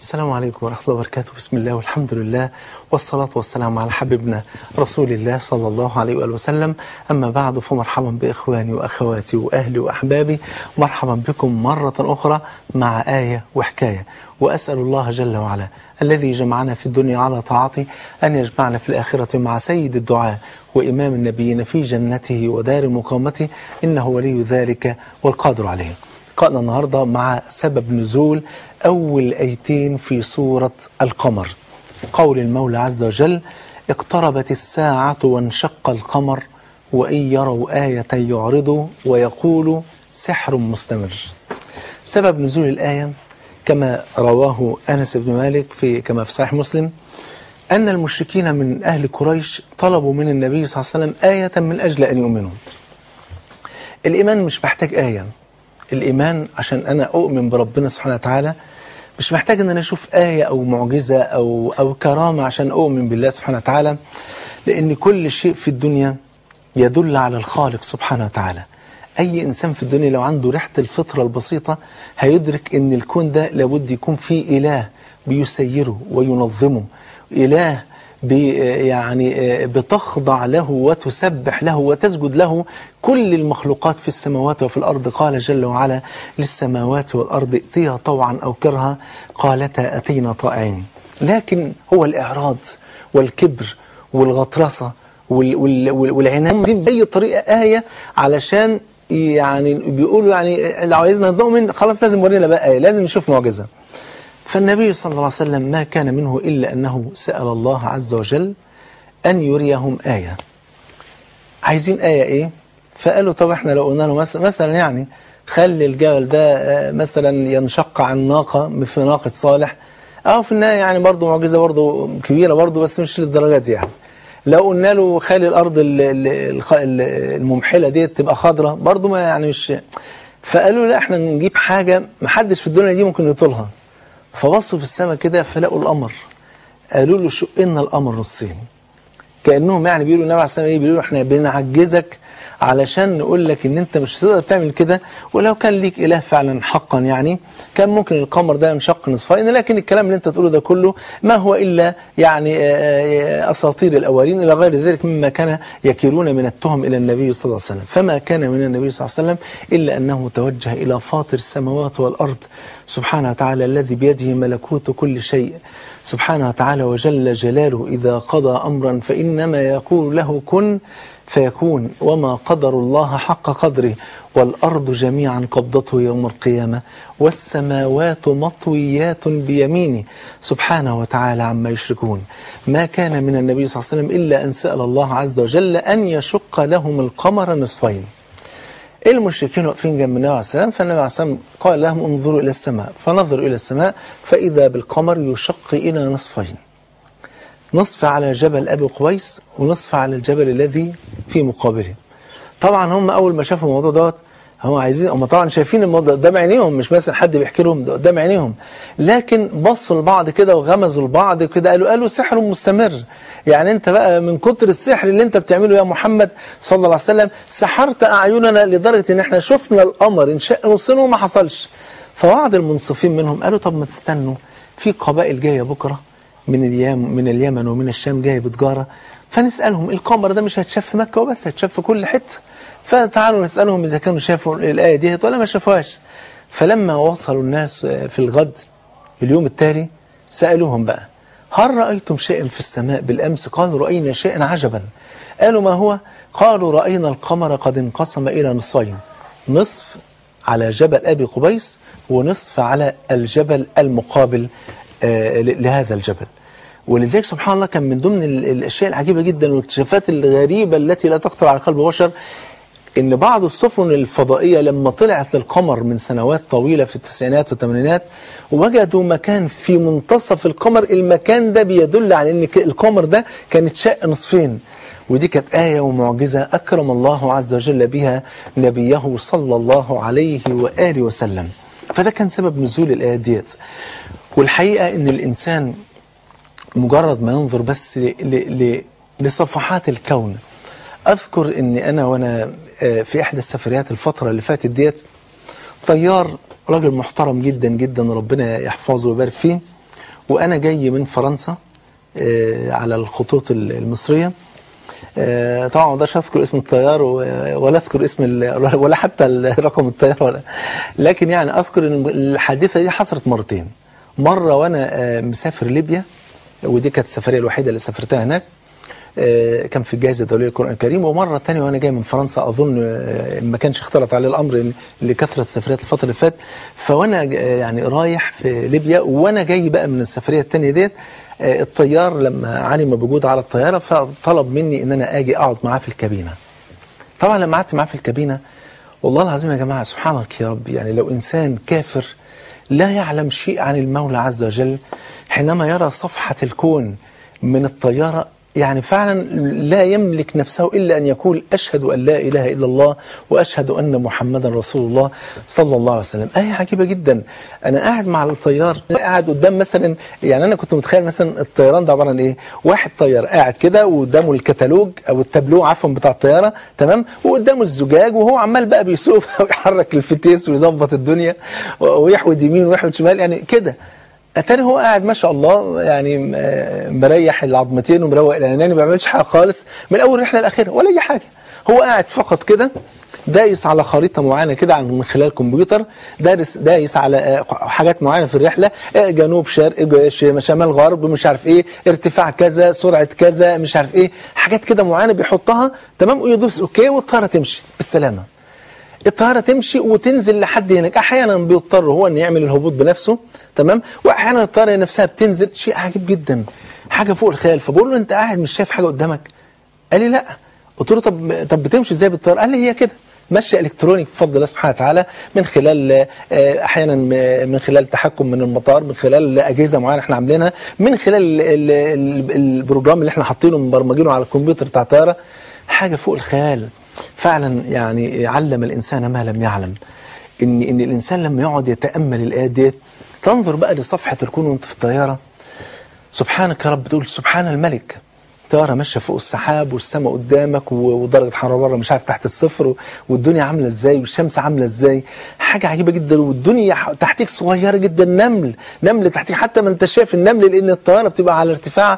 السلام عليكم ورحمة الله وبركاته بسم الله والحمد لله والصلاة والسلام على حبيبنا رسول الله صلى الله عليه وآله وسلم أما بعد فمرحبا بإخواني وأخواتي وأهلي وأحبابي مرحبا بكم مرة أخرى مع آية وحكاية وأسأل الله جل وعلا الذي جمعنا في الدنيا على طاعته أن يجمعنا في الآخرة مع سيد الدعاء وإمام النبيين في جنته ودار مقامته إنه ولي ذلك والقادر عليه لقاءنا النهاردة مع سبب نزول أول أيتين في سورة القمر قول المولى عز وجل اقتربت الساعة وانشق القمر وإن يروا آية يعرضوا ويقولوا سحر مستمر سبب نزول الآية كما رواه أنس بن مالك في كما في صحيح مسلم أن المشركين من أهل قريش طلبوا من النبي صلى الله عليه وسلم آية من أجل أن يؤمنوا الإيمان مش محتاج آية الإيمان عشان أنا أؤمن بربنا سبحانه وتعالى مش محتاج أن أنا أشوف آية أو معجزة أو, أو كرامة عشان أؤمن بالله سبحانه وتعالى لأن كل شيء في الدنيا يدل على الخالق سبحانه وتعالى أي إنسان في الدنيا لو عنده ريحة الفطرة البسيطة هيدرك أن الكون ده لابد يكون فيه إله بيسيره وينظمه إله بي يعني بتخضع له وتسبح له وتسجد له كل المخلوقات في السماوات وفي الأرض قال جل وعلا للسماوات والأرض ائتيا طوعا أو كرها قالتا أتينا طائعين لكن هو الإعراض والكبر والغطرسة والعناد دي بأي طريقة آية علشان يعني بيقولوا يعني لو عايزنا نؤمن خلاص لازم ورينا بقى آية لازم نشوف معجزة فالنبي صلى الله عليه وسلم ما كان منه إلا أنه سأل الله عز وجل أن يريهم آية عايزين آية إيه؟ فقالوا طب احنا لو قلنا له مثلا, مثلا يعني خلي الجبل ده مثلا ينشق عن ناقة في ناقة صالح أو في النهاية يعني برضه معجزة برضه كبيرة برضه بس مش للدرجات يعني لو قلنا له خلي الأرض الممحلة دي تبقى خضرة برضه ما يعني مش فقالوا لا احنا نجيب حاجة محدش في الدنيا دي ممكن يطولها فبصوا في السماء كده فلقوا القمر قالوا له شقنا القمر نصين كانهم يعني بيقولوا النبي عليه السلام ايه بيقولوا احنا بنعجزك علشان نقول لك ان انت مش هتقدر تعمل كده ولو كان ليك اله فعلا حقا يعني كان ممكن القمر ده ينشق نصفين لكن الكلام اللي انت تقوله ده كله ما هو الا يعني اساطير الاولين الى غير ذلك مما كان يكيلون من التهم الى النبي صلى الله عليه وسلم فما كان من النبي صلى الله عليه وسلم الا انه توجه الى فاطر السماوات والارض سبحانه وتعالى الذي بيده ملكوت كل شيء سبحانه وتعالى وجل جلاله إذا قضى أمرا فإنما يقول له كن فيكون وما قدر الله حق قدره والأرض جميعا قبضته يوم القيامة والسماوات مطويات بيمينه سبحانه وتعالى عما يشركون ما كان من النبي صلى الله عليه وسلم إلا أن سأل الله عز وجل أن يشق لهم القمر نصفين المشركين واقفين جنب النبي عليه السلام فالنبي عليه السلام قال لهم انظروا إلى السماء فنظروا إلى السماء فإذا بالقمر يشق إلى نصفين نصف على جبل أبي قويس ونصف على الجبل الذي في مقابله طبعا هم أول ما شافوا الموضوع دوت هم عايزين هم طبعا شايفين الموضوع قدام عينيهم مش مثلا حد بيحكي لهم ده قدام عينيهم لكن بصوا لبعض كده وغمزوا لبعض كده قالوا قالوا سحر مستمر يعني انت بقى من كتر السحر اللي انت بتعمله يا محمد صلى الله عليه وسلم سحرت اعيننا لدرجه ان احنا شفنا القمر انشق نصين وما حصلش فبعض المنصفين منهم قالوا طب ما تستنوا في قبائل جايه بكره من اليمن من اليمن ومن الشام جايه بتجاره فنسالهم القمر ده مش هيتشاف في مكه وبس هيتشاف في كل حته فتعالوا نسالهم اذا كانوا شافوا الايه دي ولا ما شافوهاش فلما وصلوا الناس في الغد اليوم التالي سالوهم بقى هل رايتم شيئا في السماء بالامس قالوا راينا شيئا عجبا قالوا ما هو قالوا راينا القمر قد انقسم الى نصفين نصف على جبل ابي قبيس ونصف على الجبل المقابل آه لهذا الجبل ولذلك سبحان الله كان من ضمن الاشياء العجيبه جدا والاكتشافات الغريبه التي لا تخطر على قلب بشر ان بعض السفن الفضائيه لما طلعت للقمر من سنوات طويله في التسعينات والثمانينات وجدوا مكان في منتصف القمر المكان ده بيدل على ان القمر ده كان اتشق نصفين ودي كانت آية ومعجزة أكرم الله عز وجل بها نبيه صلى الله عليه وآله وسلم فده كان سبب نزول الآيات ديت والحقيقة ان الإنسان مجرد ما ينظر بس ل ل لصفحات الكون أذكر أن أنا وأنا في إحدى السفريات الفترة اللي فاتت ديت طيار راجل محترم جدا جدا ربنا يحفظه ويبارك فيه وأنا جاي من فرنسا آه، على الخطوط ال- المصرية آه، طبعا ما اقدرش اذكر اسم الطيار و- ولا اذكر اسم ال- ولا حتى ال- رقم الطيار ولا لكن يعني اذكر ان الحادثه دي حصلت مرتين مره وانا آه، مسافر ليبيا ودي كانت السفريه الوحيده اللي سافرتها هناك آه، كان في الجائزه الدوليه للقران الكريم ومره ثانيه وانا جاي من فرنسا اظن آه، ما كانش اختلط عليه الامر لكثره السفريات الفتره اللي فاتت فوانا ج- آه، يعني رايح في ليبيا وانا جاي بقى من السفريه الثانيه ديت آه، الطيار لما علم بوجود على الطياره فطلب مني ان انا اجي اقعد معاه في الكابينه طبعا لما قعدت معاه في الكابينه والله العظيم يا جماعه سبحانك يا رب يعني لو انسان كافر لا يعلم شيء عن المولى عز وجل حينما يرى صفحه الكون من الطياره يعني فعلا لا يملك نفسه الا ان يقول اشهد ان لا اله الا الله واشهد ان محمدا رسول الله صلى الله عليه وسلم. ايه عجيبه جدا انا قاعد مع الطيار قاعد قدام مثلا يعني انا كنت متخيل مثلا الطيران ده عباره عن ايه؟ واحد طيار قاعد كده وقدامه الكتالوج او التابلو عفوا بتاع الطياره تمام وقدامه الزجاج وهو عمال بقى بيسوق ويحرك الفتيس ويظبط الدنيا ويحود يمين ويحود شمال يعني كده اتاري هو قاعد ما شاء الله يعني م- مريح العظمتين ومروق الاناني ما بيعملش حاجه خالص من اول رحله لاخرها ولا اي حاجه هو قاعد فقط كده دايس على خريطه معينه كده عن- من خلال الكمبيوتر دارس دايس على آه، حاجات معينه في الرحله آه، جنوب شرق ج- ش- شمال غرب مش عارف ايه ارتفاع كذا سرعه كذا مش عارف ايه حاجات كده معينه بيحطها تمام ويدوس اوكي والطياره تمشي بالسلامه الطياره تمشي وتنزل لحد هناك احيانا بيضطر هو ان يعمل الهبوط بنفسه تمام واحيانا الطياره نفسها بتنزل شيء عجيب جدا حاجه فوق الخيال فبقول له انت قاعد مش شايف حاجه قدامك قال لي لا قلت له طب طب بتمشي ازاي بالطياره قال لي هي كده مشي الكتروني بفضل الله سبحانه وتعالى من خلال آه، احيانا م- من خلال تحكم من المطار من خلال اجهزه معينه احنا عاملينها من خلال ال- ال- ال- البروجرام اللي احنا حاطينه مبرمجينه على الكمبيوتر بتاع الطياره حاجه فوق الخيال فعلا يعني علم الانسان ما لم يعلم ان ان الانسان لما يقعد يتامل الايات ديت تنظر بقى لصفحه الكون وانت في الطياره سبحانك يا رب تقول سبحان الملك طياره ماشيه فوق السحاب والسماء قدامك و- ودرجه حراره بره مش عارف تحت الصفر و- والدنيا عامله ازاي والشمس عامله ازاي حاجه عجيبه جدا والدنيا ح- تحتيك صغيره جدا نمل نمل تحتيك حتى ما انت شايف النمل لان الطياره بتبقى على ارتفاع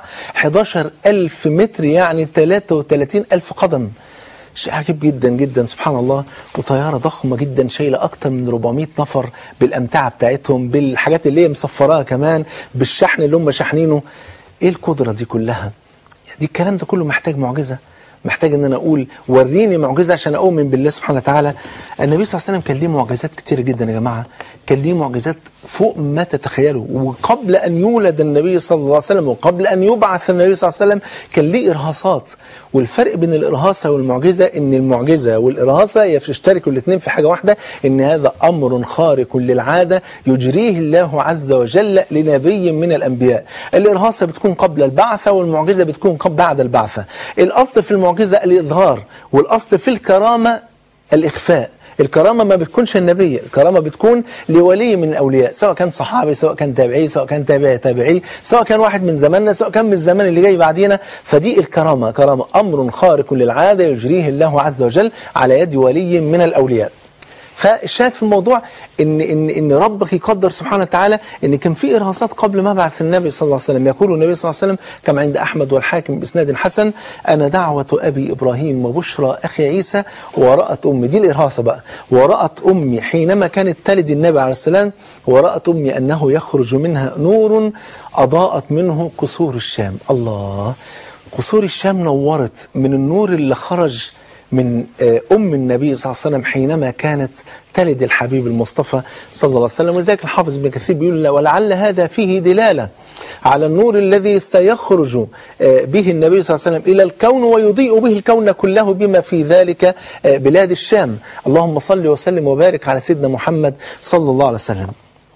11000 متر يعني 33000 قدم شيء عجيب جدا جدا سبحان الله وطياره ضخمه جدا شايله اكتر من 400 نفر بالامتعه بتاعتهم بالحاجات اللي هي مسفراها كمان بالشحن اللي هم شاحنينه ايه القدره دي كلها دي الكلام ده كله محتاج معجزه محتاج ان انا اقول وريني معجزه عشان اؤمن بالله سبحانه وتعالى النبي صلى الله عليه وسلم كان ليه معجزات كتير جدا يا جماعه كان ليه معجزات فوق ما تتخيلوا وقبل ان يولد النبي صلى الله عليه وسلم وقبل ان يبعث النبي صلى الله عليه وسلم كان ليه ارهاصات والفرق بين الارهاصه والمعجزه ان المعجزه والارهاصه يشتركوا الاثنين في حاجه واحده ان هذا امر خارق للعاده يجريه الله عز وجل لنبي من الانبياء الارهاصه بتكون قبل البعثه والمعجزه بتكون قبل بعد البعثه الاصل في المعجزه الاظهار والاصل في الكرامه الاخفاء الكرامة ما بتكونش النبي الكرامة بتكون لولي من الأولياء سواء كان صحابي سواء كان تابعي سواء كان تابعي تابعي سواء كان واحد من زماننا سواء كان من الزمان اللي جاي بعدينا فدي الكرامة كرامة أمر خارق للعادة يجريه الله عز وجل على يد ولي من الأولياء فالشاهد في الموضوع ان ان ان ربك يقدر سبحانه وتعالى ان كان في ارهاصات قبل ما بعث النبي صلى الله عليه وسلم يقول النبي صلى الله عليه وسلم كما عند احمد والحاكم باسناد حسن انا دعوه ابي ابراهيم وبشرى اخي عيسى ورات امي دي الارهاصه بقى ورات امي حينما كانت تلد النبي عليه السلام ورات امي انه يخرج منها نور اضاءت منه قصور الشام الله قصور الشام نورت من النور اللي خرج من آه، أم النبي صلى الله عليه وسلم حينما كانت تلد الحبيب المصطفى صلى الله عليه وسلم ولذلك الحافظ ابن كثير بيقول ولعل هذا فيه دلالة على النور الذي سيخرج آه، به النبي صلى الله عليه وسلم إلى الكون ويضيء به الكون كله بما في ذلك آه، بلاد الشام اللهم صل وسلم وبارك على سيدنا محمد صلى الله عليه وسلم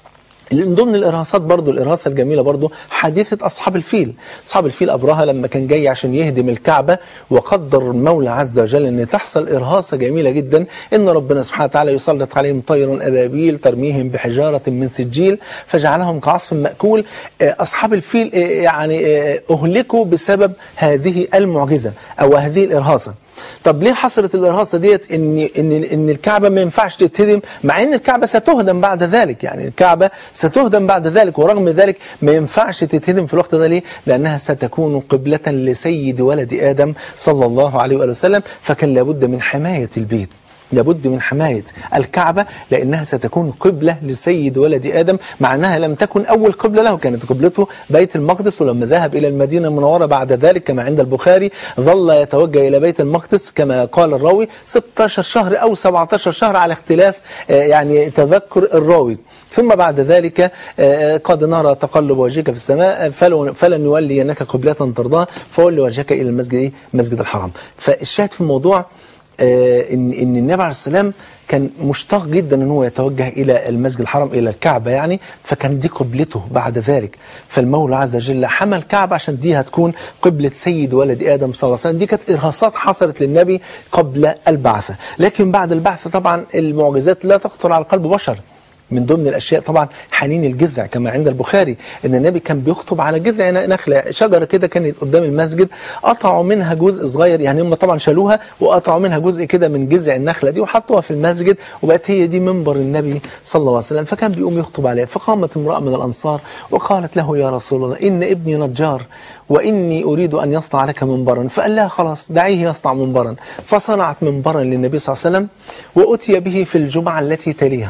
من ضمن الارهاصات برضو الارهاصه الجميله برضو حادثه اصحاب الفيل اصحاب الفيل ابرهه لما كان جاي عشان يهدم الكعبه وقدر المولى عز وجل ان تحصل ارهاصه جميله جدا ان ربنا سبحانه وتعالى يسلط عليهم طير ابابيل ترميهم بحجاره من سجيل فجعلهم كعصف ماكول آه، اصحاب الفيل آه، يعني آه، اهلكوا بسبب هذه المعجزه او هذه الارهاصه طب ليه حصلت الإرهاصة ديت إن إن إن الكعبة ما ينفعش تتهدم مع إن الكعبة ستهدم بعد ذلك يعني الكعبة ستهدم بعد ذلك ورغم ذلك ما ينفعش تتهدم في الوقت ده ليه؟ لأنها ستكون قبلة لسيد ولد آدم صلى الله عليه وآله وسلم فكان لابد من حماية البيت لابد من حماية الكعبة لأنها ستكون قبلة لسيد ولد آدم مع أنها لم تكن أول قبلة له كانت قبلته بيت المقدس ولما ذهب إلى المدينة المنورة بعد ذلك كما عند البخاري ظل يتوجه إلى بيت المقدس كما قال الراوي 16 شهر أو 17 شهر على اختلاف آه، يعني تذكر الراوي ثم بعد ذلك آه، قد نرى تقلب وجهك في السماء فلو- فلن نولينك قبلة ترضاها فول وجهك إلى المسجد إيه؟ مسجد الحرام فالشاهد في الموضوع آه، ان ان النبي عليه السلام كان مشتاق جدا ان هو يتوجه الى المسجد الحرام الى الكعبه يعني فكان دي قبلته بعد ذلك فالمولى عز وجل حمى الكعبه عشان دي هتكون قبله سيد ولد ادم صلى الله عليه وسلم دي كانت ارهاصات حصلت للنبي قبل البعثه لكن بعد البعثه طبعا المعجزات لا تخطر على قلب بشر من ضمن الاشياء طبعا حنين الجذع كما عند البخاري ان النبي كان بيخطب على جذع نخله شجره كده كانت قدام المسجد قطعوا منها جزء صغير يعني هم طبعا شالوها وقطعوا منها جزء كده من جذع النخله دي وحطوها في المسجد وبقت هي دي منبر النبي صلى الله عليه وسلم فكان بيقوم يخطب عليها فقامت امراه من الانصار وقالت له يا رسول الله ان ابني نجار واني اريد ان يصنع لك منبرا فقال لها خلاص دعيه يصنع منبرا فصنعت منبرا للنبي صلى الله عليه وسلم واتي به في الجمعه التي تليها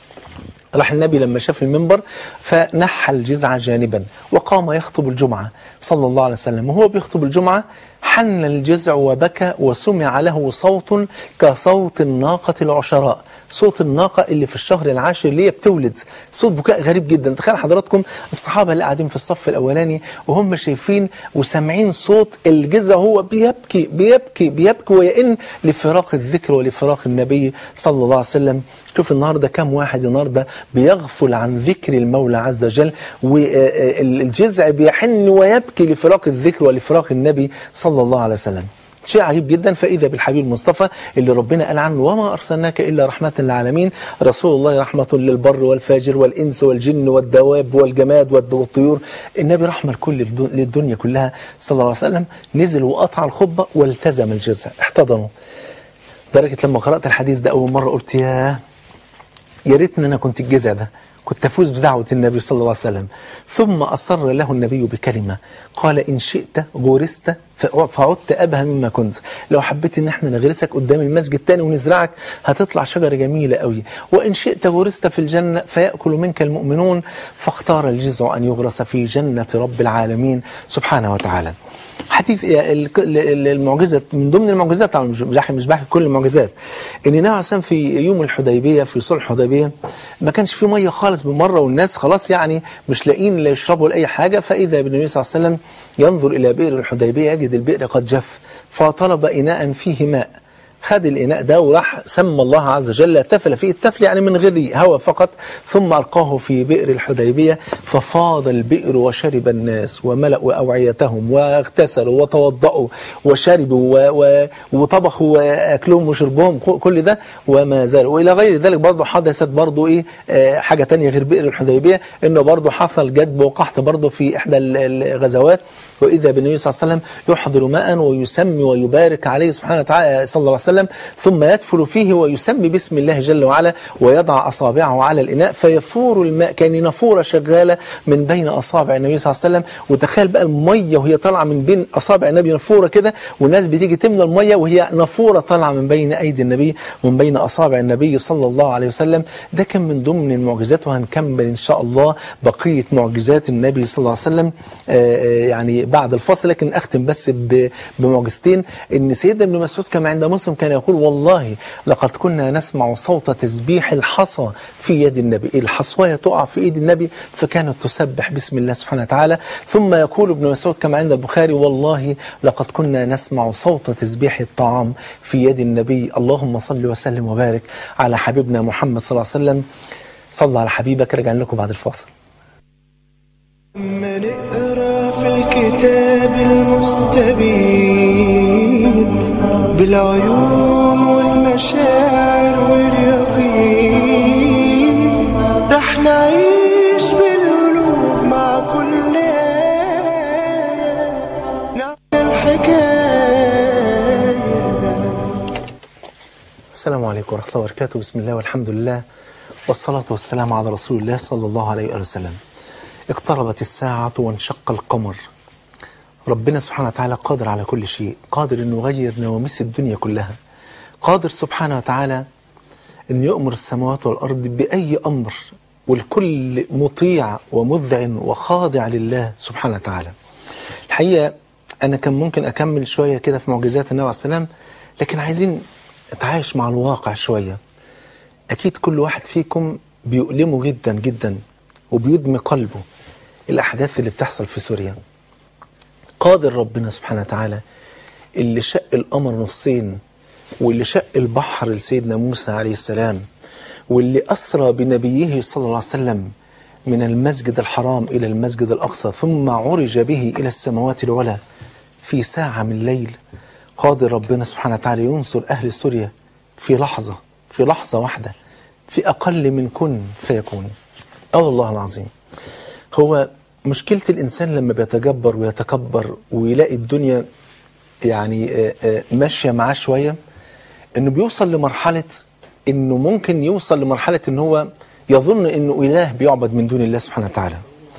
راح النبي لما شاف المنبر فنحى الجزع جانبا وقام يخطب الجمعة صلى الله عليه وسلم وهو بيخطب الجمعة حن الجزع وبكى وسمع له صوت كصوت الناقة العشراء صوت الناقة اللي في الشهر العاشر اللي هي بتولد صوت بكاء غريب جدا تخيل حضراتكم الصحابة اللي قاعدين في الصف الأولاني وهم شايفين وسامعين صوت الجزع هو بيبكي بيبكي بيبكي ويئن لفراق الذكر ولفراق النبي صلى الله عليه وسلم شوف النهارده كم واحد النهارده بيغفل عن ذكر المولى عز وجل والجزع بيحن ويبكي لفراق الذكر ولفراق النبي صلى الله عليه وسلم شيء عجيب جدا فإذا بالحبيب المصطفى اللي ربنا قال عنه وما أرسلناك إلا رحمة للعالمين رسول الله رحمة للبر والفاجر والإنس والجن والدواب والجماد والد- والطيور النبي رحمة لكل الدن- للدنيا كلها صلى الله عليه وسلم نزل وقطع الخطبة والتزم الجزع احتضنه لدرجة لما قرأت الحديث ده أول مرة قلت ياه يا ريتني انا كنت الجزع ده كنت افوز بدعوه النبي صلى الله عليه وسلم ثم اصر له النبي بكلمه قال ان شئت غرست ف- فعدت ابهى مما كنت لو حبيت ان احنا نغرسك قدام المسجد تاني ونزرعك هتطلع شجره جميله قوي وان شئت غرست في الجنه فياكل منك المؤمنون فاختار الجزع ان يغرس في جنه رب العالمين سبحانه وتعالى حديث ال- ال- المعجزة من ضمن المعجزات طبعا مش بحكي مش بحكي كل المعجزات ان النبي عليه الصلاة والسلام في يوم الحديبية في صلح الحديبية ما كانش في مية خالص بالمرة والناس خلاص يعني مش لاقيين لا يشربوا لأي حاجة فإذا بالنبي صلى الله عليه وسلم ينظر إلى بئر الحديبية يجد البئر قد جف فطلب إناء فيه ماء خد الإناء ده وراح سمى الله عز وجل تفل فيه التفل يعني من غير هواء فقط ثم ألقاه في بئر الحديبية ففاض البئر وشرب الناس وملأوا أوعيتهم واغتسلوا وتوضأوا وشربوا و... و... وطبخوا أكلهم وشربهم ك- كل ده وما زالوا وإلى غير ذلك برضه حدثت برضه إيه آه، حاجة تانية غير بئر الحديبية إنه برضه حصل جدب وقحط برضه في إحدى ال- الغزوات وإذا بالنبي صلى الله عليه وسلم يحضر ماء ويسمي ويبارك عليه سبحانه وتعالى صلى الله عليه وسلم ثم يدفل فيه ويسمي باسم الله جل وعلا ويضع أصابعه على الإناء فيفور الماء كان نافورة شغالة من بين أصابع النبي صلى الله عليه وسلم وتخيل بقى المية وهي طالعة من بين أصابع النبي نافورة كده والناس بتيجي تملى المية وهي نافورة طالعة من بين أيدي النبي ومن بين أصابع النبي صلى الله عليه وسلم ده كان من ضمن المعجزات وهنكمل إن شاء الله بقية معجزات النبي صلى الله عليه وسلم آه، آه، يعني بعد الفصل لكن أختم بس ب- بمعجزتين إن سيدنا ابن مسعود كما عند مسلم كان يقول والله لقد كنا نسمع صوت تسبيح الحصى في يد النبي الحصواية تقع في ايد النبي فكانت تسبح بسم الله سبحانه وتعالى ثم يقول ابن مسعود كما عند البخاري والله لقد كنا نسمع صوت تسبيح الطعام في يد النبي اللهم صل وسلم وبارك على حبيبنا محمد صلى الله عليه وسلم صلى على حبيبك رجع لكم بعد الفاصل ما نقرا في الكتاب المستبين بالعيون والمشاعر واليقين رح نعيش بالقلوب مع كل آية نعمل الحكاية عليكم ورحمة الله وبركاته بسم الله والحمد لله والصلاة والسلام على رسول الله صلى الله عليه وآله وسلم اقتربت الساعة وانشق القمر ربنا سبحانه وتعالى قادر على كل شيء قادر أنه يغير نواميس الدنيا كلها قادر سبحانه وتعالى أن يؤمر السماوات والأرض بأي أمر والكل مطيع ومذعن وخاضع لله سبحانه وتعالى الحقيقة أنا كان ممكن أكمل شوية كده في معجزات النبي عليه السلام لكن عايزين نتعايش مع الواقع شوية أكيد كل واحد فيكم بيؤلمه جدا جدا وبيدمي قلبه الأحداث اللي بتحصل في سوريا قادر ربنا سبحانه وتعالى اللي شق القمر نصين واللي شق البحر لسيدنا موسى عليه السلام واللي أسرى بنبيه صلى الله عليه وسلم من المسجد الحرام إلى المسجد الأقصى ثم عرج به إلى السماوات العلى في ساعة من الليل قادر ربنا سبحانه وتعالى ينصر أهل سوريا في لحظة في لحظة واحدة في أقل من كن فيكون أه والله العظيم هو مشكلة الإنسان لما بيتجبر ويتكبر ويلاقي الدنيا يعني آه، آه، ماشية معاه شوية إنه بيوصل لمرحلة إنه ممكن يوصل لمرحلة إن هو يظن إنه إله بيعبد من دون الله سبحانه وتعالى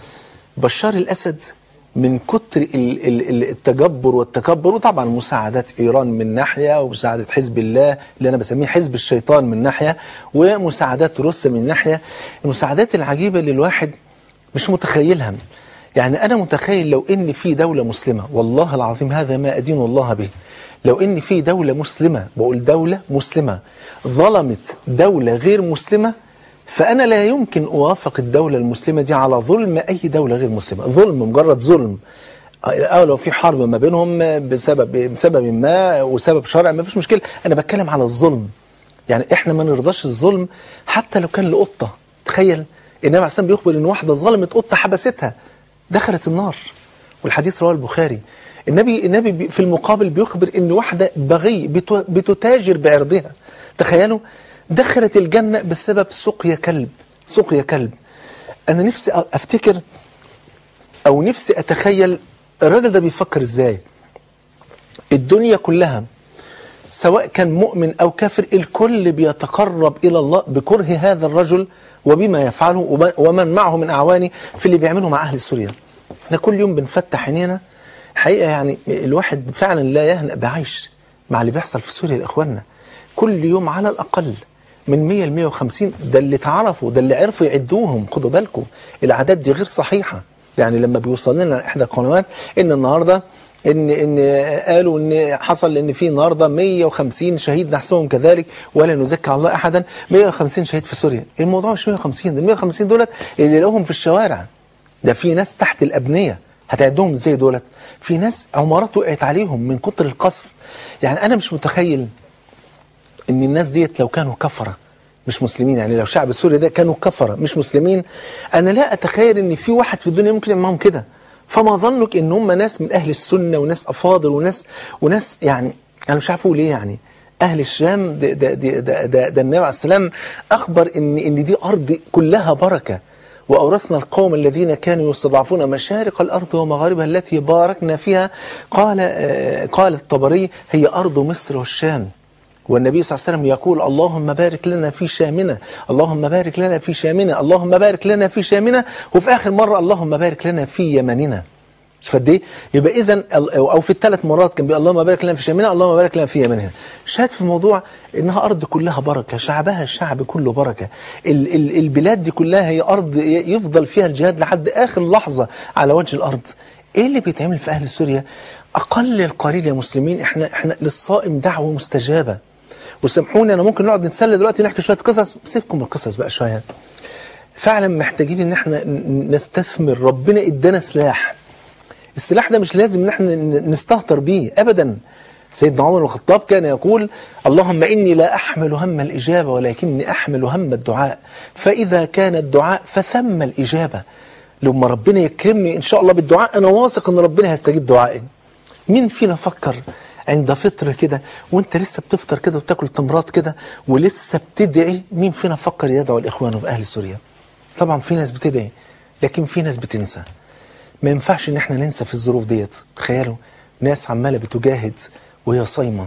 بشار الأسد من كتر ال- ال- ال- التجبر والتكبر وطبعا مساعدات إيران من ناحية ومساعدة حزب الله اللي أنا بسميه حزب الشيطان من ناحية ومساعدات روسيا من ناحية المساعدات العجيبة اللي الواحد مش متخيلها يعني أنا متخيل لو إن في دولة مسلمة والله العظيم هذا ما أدين الله به لو إن في دولة مسلمة بقول دولة مسلمة ظلمت دولة غير مسلمة فأنا لا يمكن أوافق الدولة المسلمة دي على ظلم أي دولة غير مسلمة ظلم مجرد ظلم أو لو في حرب ما بينهم بسبب بسبب ما وسبب شرع ما فيش مشكلة أنا بتكلم على الظلم يعني إحنا ما نرضاش الظلم حتى لو كان لقطة تخيل النبي عليه الصلاة بيخبر إن واحدة ظلمت قطة حبستها دخلت النار والحديث رواه البخاري النبي النبي بي- في المقابل بيخبر ان واحده بغي بتو- بتتاجر بعرضها تخيلوا دخلت الجنه بسبب سقيا كلب سقيا كلب انا نفسي أ- افتكر او نفسي اتخيل الراجل ده بيفكر ازاي الدنيا كلها سواء كان مؤمن أو كافر الكل بيتقرب إلى الله بكره هذا الرجل وبما يفعله وب- ومن معه من أعوانه في اللي بيعمله مع أهل سوريا احنا كل يوم بنفتح عينينا حقيقة يعني الواحد فعلا لا يهنأ بعيش مع اللي بيحصل في سوريا لإخواننا كل يوم على الأقل من 100 ل 150 ده اللي اتعرفوا ده اللي عرفوا يعدوهم خدوا بالكم الأعداد دي غير صحيحة يعني لما بيوصل لنا إحدى القنوات إن النهارده ان ان قالوا ان حصل ان في النهارده 150 شهيد نحسبهم كذلك ولا نزكي على الله احدا 150 شهيد في سوريا الموضوع مش 150 ال 150 دولت اللي لهم في الشوارع ده في ناس تحت الابنيه هتعدهم ازاي دولت في ناس عمارات وقعت عليهم من كتر القصف يعني انا مش متخيل ان الناس ديت لو كانوا كفره مش مسلمين يعني لو شعب سوريا ده كانوا كفره مش مسلمين انا لا اتخيل ان في واحد في الدنيا ممكن يعمل معاهم كده فما ظنك ان هم ناس من اهل السنه وناس افاضل وناس وناس يعني انا مش عارف اقول ايه يعني اهل الشام ده ده ده, ده, ده, ده النبي عليه السلام اخبر ان ان دي ارض كلها بركه وأورثنا القوم الذين كانوا يستضعفون مشارق الأرض ومغاربها التي باركنا فيها قال آه، قال الطبري هي أرض مصر والشام والنبي صلى الله عليه وسلم يقول اللهم بارك لنا في شامنا اللهم بارك لنا في شامنا اللهم بارك لنا في شامنا وفي آخر مرة اللهم بارك لنا في يمننا شوف قد ايه يبقى اذا او في الثلاث مرات كان بيقول اللهم بارك لنا في شامنا اللهم بارك لنا في يمنها شاهد في الموضوع انها ارض كلها بركه شعبها الشعب كله بركه ال ال البلاد دي كلها هي ارض ي- يفضل فيها الجهاد لحد اخر لحظه على وجه الارض ايه اللي بيتعمل في اهل سوريا اقل القليل يا مسلمين احنا احنا للصائم دعوه مستجابه وسامحوني انا ممكن نقعد نتسلى دلوقتي نحكي شويه قصص سيبكم من القصص بقى شويه فعلا محتاجين ان احنا ن- نستثمر ربنا ادانا سلاح السلاح ده مش لازم ان احنا ن- نستهتر بيه ابدا سيدنا عمر بن الخطاب كان يقول اللهم اني لا احمل هم الاجابه ولكني احمل هم الدعاء فاذا كان الدعاء فثم الاجابه لما ربنا يكرمني ان شاء الله بالدعاء انا واثق ان ربنا هيستجيب دعائي مين فينا فكر عند فطر كده وانت لسه بتفطر كده وتاكل تمرات كده ولسه بتدعي مين فينا فكر يدعو لاخوانه في اهل سوريا طبعا في ناس بتدعي لكن في ناس بتنسى ما ينفعش ان احنا ننسى في الظروف ديت تخيلوا ناس عماله بتجاهد وهي صايمه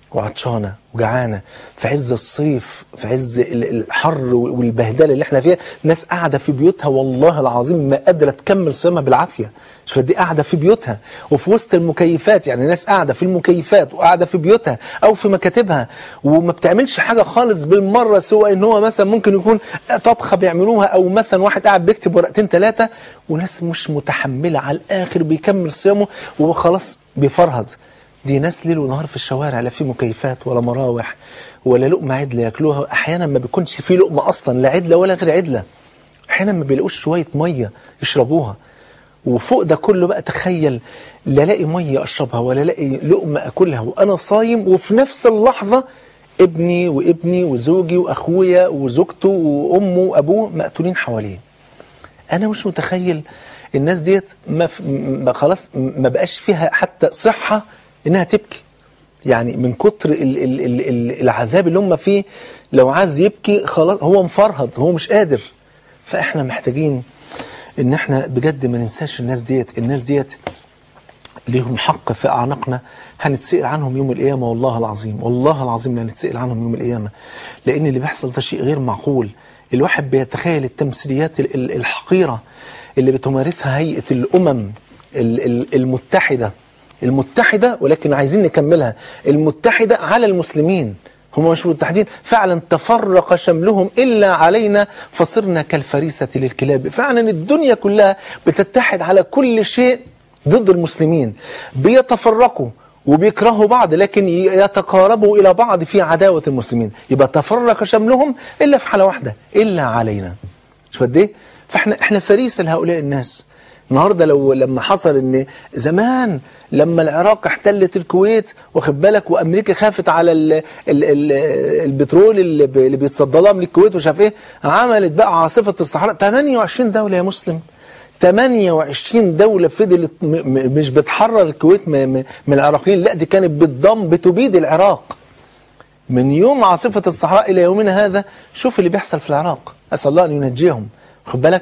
وعطشانه وجعانه في عز الصيف في عز ال- الحر والبهدله اللي احنا فيها ناس قاعده في بيوتها والله العظيم ما قادره تكمل صيامها بالعافيه شوف دي قاعده في بيوتها وفي وسط المكيفات يعني ناس قاعده في المكيفات وقاعده في بيوتها او في مكاتبها وما بتعملش حاجه خالص بالمره سوى ان هو مثلا ممكن يكون طبخه بيعملوها او مثلا واحد قاعد بيكتب ورقتين ثلاثه وناس مش متحمله على الاخر بيكمل صيامه وخلاص بيفرهد دي ناس ليل ونهار في الشوارع لا في مكيفات ولا مراوح ولا لقمه عدله ياكلوها احيانا ما بيكونش في لقمه اصلا لا عدله ولا غير عدله احيانا ما بيلاقوش شويه ميه يشربوها وفوق ده كله بقى تخيل لا الاقي ميه اشربها ولا الاقي لقمه اكلها وانا صايم وفي نفس اللحظه ابني وابني وزوجي واخويا وزوجته وامه وابوه مقتولين حواليه انا مش متخيل الناس ديت ما, ف... ما خلاص ما بقاش فيها حتى صحه انها تبكي يعني من كتر ال... ال... ال... ال- العذاب اللي هم فيه لو عايز يبكي خلاص هو مفرهد هو مش قادر فاحنا محتاجين ان احنا بجد ما ننساش الناس ديت الناس ديت ليهم حق في أعناقنا هنتسأل عنهم يوم القيامة والله العظيم والله العظيم لا نتسأل عنهم يوم القيامة لأن اللي بيحصل ده شيء غير معقول الواحد بيتخيل التمثيليات ال- ال- الحقيرة اللي بتمارسها هيئة الأمم ال- ال- المتحدة المتحدة ولكن عايزين نكملها المتحدة على المسلمين هم مش متحدين فعلا تفرق شملهم إلا علينا فصرنا كالفريسة للكلاب فعلا الدنيا كلها بتتحد على كل شيء ضد المسلمين بيتفرقوا وبيكرهوا بعض لكن يتقاربوا إلى بعض في عداوة المسلمين يبقى تفرق شملهم إلا في حالة واحدة إلا علينا شوف قد إيه فإحنا إحنا فريسة لهؤلاء الناس النهارده لو لما حصل ان زمان لما العراق احتلت الكويت واخد بالك وامريكا خافت على ال ال ال البترول اللي, ب- اللي بيتصدى لها من الكويت ومش عارف ايه عملت بقى عاصفه الصحراء 28 دوله يا مسلم 28 دولة فضلت م- م- مش بتحرر الكويت م- م- من العراقيين لا دي كانت بتضم بتبيد العراق من يوم عاصفة الصحراء إلى يومنا هذا شوف اللي بيحصل في العراق أسأل الله أن ينجيهم خد بالك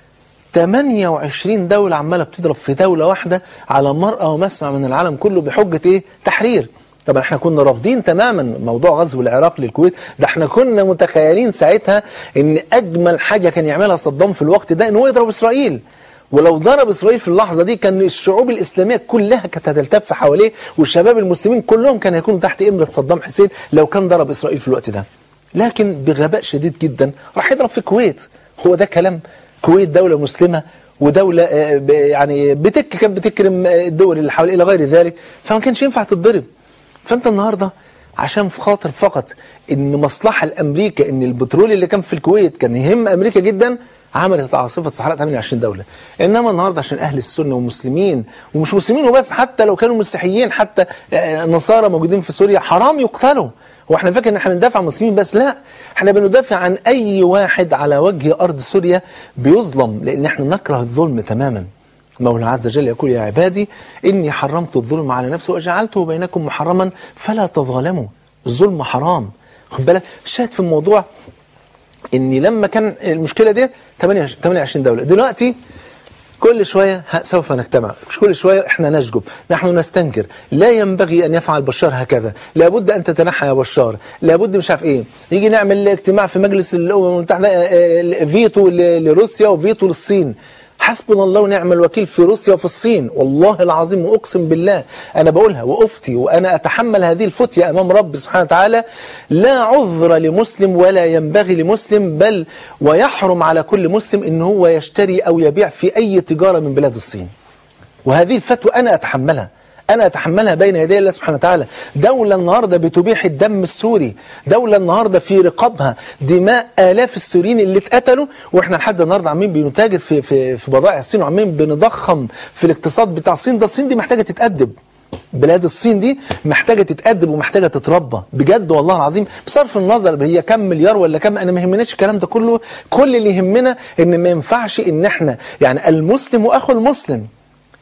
28 دولة عمالة بتضرب في دولة واحدة على مرأى ومسمع من العالم كله بحجة إيه؟ تحرير طبعا احنا كنا رافضين تماما موضوع غزو العراق للكويت ده احنا كنا متخيلين ساعتها ان اجمل حاجة كان يعملها صدام في الوقت ده ان هو يضرب اسرائيل ولو ضرب اسرائيل في اللحظة دي كان الشعوب الاسلامية كلها كانت هتلتف حواليه والشباب المسلمين كلهم كانوا هيكونوا تحت امرة صدام حسين لو كان ضرب اسرائيل في الوقت ده لكن بغباء شديد جدا راح يضرب في الكويت هو ده كلام الكويت دولة مسلمة ودولة آه، ب- يعني بتك كانت بتكرم آه، الدول اللي حواليه إلى غير ذلك فما كانش ينفع تتضرب فأنت النهاردة عشان في خاطر فقط إن مصلحة لأمريكا إن البترول اللي كان في الكويت كان يهم أمريكا جدا عملت عاصفة صحراء 28 دولة إنما النهاردة عشان أهل السنة ومسلمين ومش مسلمين وبس حتى لو كانوا مسيحيين حتى آه، نصارى موجودين في سوريا حرام يقتلوا هو احنا فاكر ان احنا بندافع عن المسلمين بس لا احنا بندافع عن اي واحد على وجه ارض سوريا بيظلم لان احنا نكره الظلم تماما مولى عز وجل يقول يا عبادي اني حرمت الظلم على نفسي وجعلته بينكم محرما فلا تظالموا الظلم حرام خد بالك الشاهد في الموضوع ان لما كان المشكله ديت 28 دوله دلوقتي كل شوية ه- سوف نجتمع مش كل شوية احنا نشجب نحن نستنكر لا ينبغي ان يفعل بشار هكذا لابد ان تتنحى يا بشار لابد مش عارف ايه يجي نعمل اجتماع في مجلس الامم المتحدة آه، آه، فيتو ل- لروسيا وفيتو للصين حسبنا الله ونعم الوكيل في روسيا وفي الصين والله العظيم واقسم بالله انا بقولها وافتي وانا اتحمل هذه الفتية امام رب سبحانه وتعالى لا عذر لمسلم ولا ينبغي لمسلم بل ويحرم على كل مسلم ان هو يشتري او يبيع في اي تجارة من بلاد الصين وهذه الفتوى أنا أتحملها أنا أتحملها بين يدي الله سبحانه وتعالى دولة النهاردة بتبيح الدم السوري دولة النهاردة في رقابها دماء آلاف السوريين اللي اتقتلوا وإحنا لحد النهاردة عمالين بنتاجر في, في, في بضائع الصين وعمالين بنضخم في الاقتصاد بتاع الصين ده الصين دي محتاجة تتأدب بلاد الصين دي محتاجة تتأدب ومحتاجة تتربى بجد والله العظيم بصرف النظر هي كم مليار ولا كم أنا ما يهمناش الكلام ده كله كل اللي يهمنا إن ما ينفعش إن إحنا يعني المسلم وأخو المسلم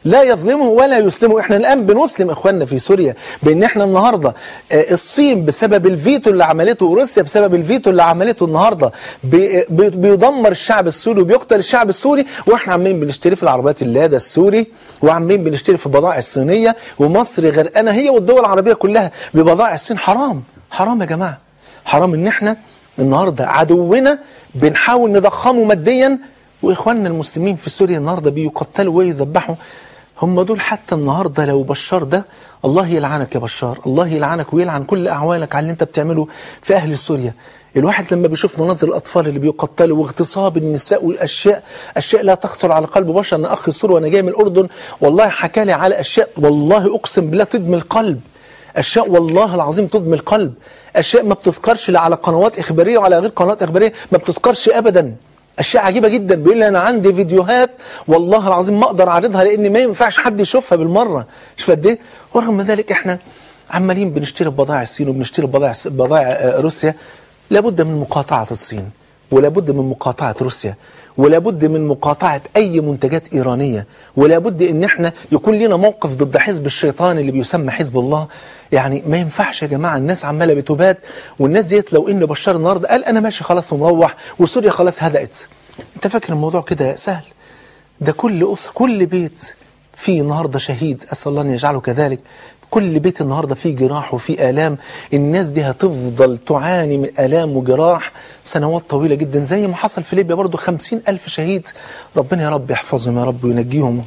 لا يظلمه ولا يسلمه احنا الان بنسلم اخواننا في سوريا بان احنا النهارده آه، الصين بسبب الفيتو اللي عملته وروسيا بسبب الفيتو اللي عملته النهارده بي- بي- بيدمر الشعب السوري وبيقتل الشعب السوري واحنا عمالين بنشتري في العربيات اللادا السوري وعمالين بنشتري في البضائع الصينيه ومصر غرقانه هي والدول العربيه كلها ببضائع الصين حرام حرام يا جماعه حرام ان احنا النهارده عدونا بنحاول نضخمه ماديا واخواننا المسلمين في سوريا النهارده بيقتلوا ويذبحوا هم دول حتى النهارده لو بشار ده الله يلعنك يا بشار الله يلعنك ويلعن كل اعوانك على اللي انت بتعمله في اهل سوريا الواحد لما بيشوف مناظر الاطفال اللي بيقتلوا واغتصاب النساء والاشياء اشياء لا تخطر على قلب بشر انا اخ سوري وانا جاي من الاردن والله حكى لي على اشياء والله اقسم بالله تدمي القلب اشياء والله العظيم تدمي القلب اشياء ما بتذكرش لا على قنوات اخباريه ولا غير قنوات اخباريه ما بتذكرش ابدا اشياء عجيبه جدا بيقول لي انا عندي فيديوهات والله العظيم ما اقدر اعرضها لان ما ينفعش حد يشوفها بالمره شوف قد ايه ورغم ذلك احنا عمالين بنشتري بضائع الصين وبنشتري بضائع بضائع آه، روسيا لابد من مقاطعه الصين ولابد من مقاطعه روسيا ولابد من مقاطعة أي منتجات إيرانية ولابد إن احنا يكون لنا موقف ضد حزب الشيطان اللي بيسمى حزب الله يعني ما ينفعش يا جماعة الناس عمالة بتبات والناس ديت لو إن بشار النهاردة قال أنا ماشي خلاص ومروح وسوريا خلاص هدأت أنت فاكر الموضوع كده سهل ده كل أسرة كل بيت فيه النهارده شهيد أسأل الله أن يجعله كذلك كل بيت النهارده فيه جراح وفيه آلام الناس دي هتفضل تعاني من آلام وجراح سنوات طويلة جدا زي ما حصل في ليبيا برضو خمسين ألف شهيد ربنا يا رب يحفظهم يا رب وينجيهم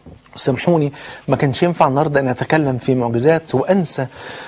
سامحوني ما كانش ينفع النهارده ان اتكلم في معجزات وانسى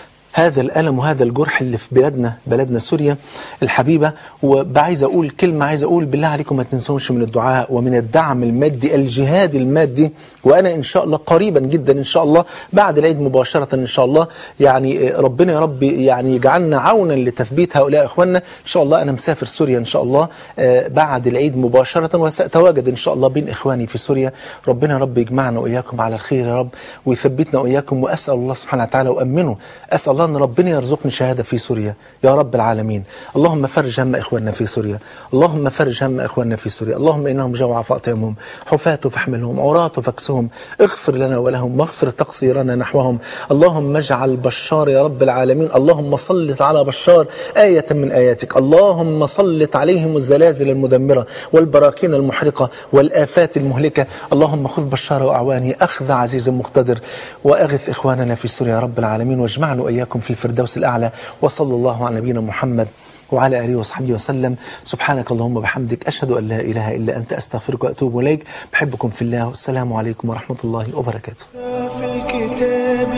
هذا الألم وهذا الجرح اللي في بلادنا بلدنا سوريا الحبيبة وعايز أقول كلمة عايز أقول بالله عليكم ما تنسوش من الدعاء ومن الدعم المادي الجهاد المادي وأنا إن شاء الله قريبا جدا إن شاء الله بعد العيد مباشرة إن شاء الله يعني ربنا يا رب يعني يجعلنا عونا لتثبيت هؤلاء إخواننا إن شاء الله أنا مسافر سوريا إن شاء الله آه، بعد العيد مباشرة وسأتواجد إن شاء الله بين إخواني في سوريا ربنا يا رب يجمعنا وإياكم على الخير يا رب ويثبتنا وإياكم وأسأل الله سبحانه وتعالى وأمنه أسأل الله أن ربنا يرزقني شهادة في سوريا يا رب العالمين اللهم فرج هم إخواننا في سوريا اللهم فرج هم إخواننا في سوريا اللهم إنهم جوع فأطعمهم حفاة فاحملهم عراة فاكسهم اغفر لنا ولهم واغفر تقصيرنا نحوهم اللهم اجعل بشار يا رب العالمين اللهم سلط على بشار آية من آياتك اللهم سلط عليهم الزلازل المدمرة والبراكين المحرقة والآفات المهلكة اللهم خذ بشار وأعوانه أخذ عزيز مقتدر وأغث إخواننا في سوريا يا رب العالمين واجمعنا وإياكم في الفردوس الأعلى وصلى الله على نبينا محمد وعلى آله وصحبه وسلم سبحانك اللهم وبحمدك أشهد أن لا إله إلا أنت أستغفرك وأتوب إليك بحبكم في الله والسلام عليكم ورحمة الله وبركاته في الكتاب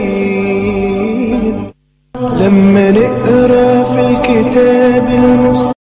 المستبين لما نقرا في الكتاب المستبين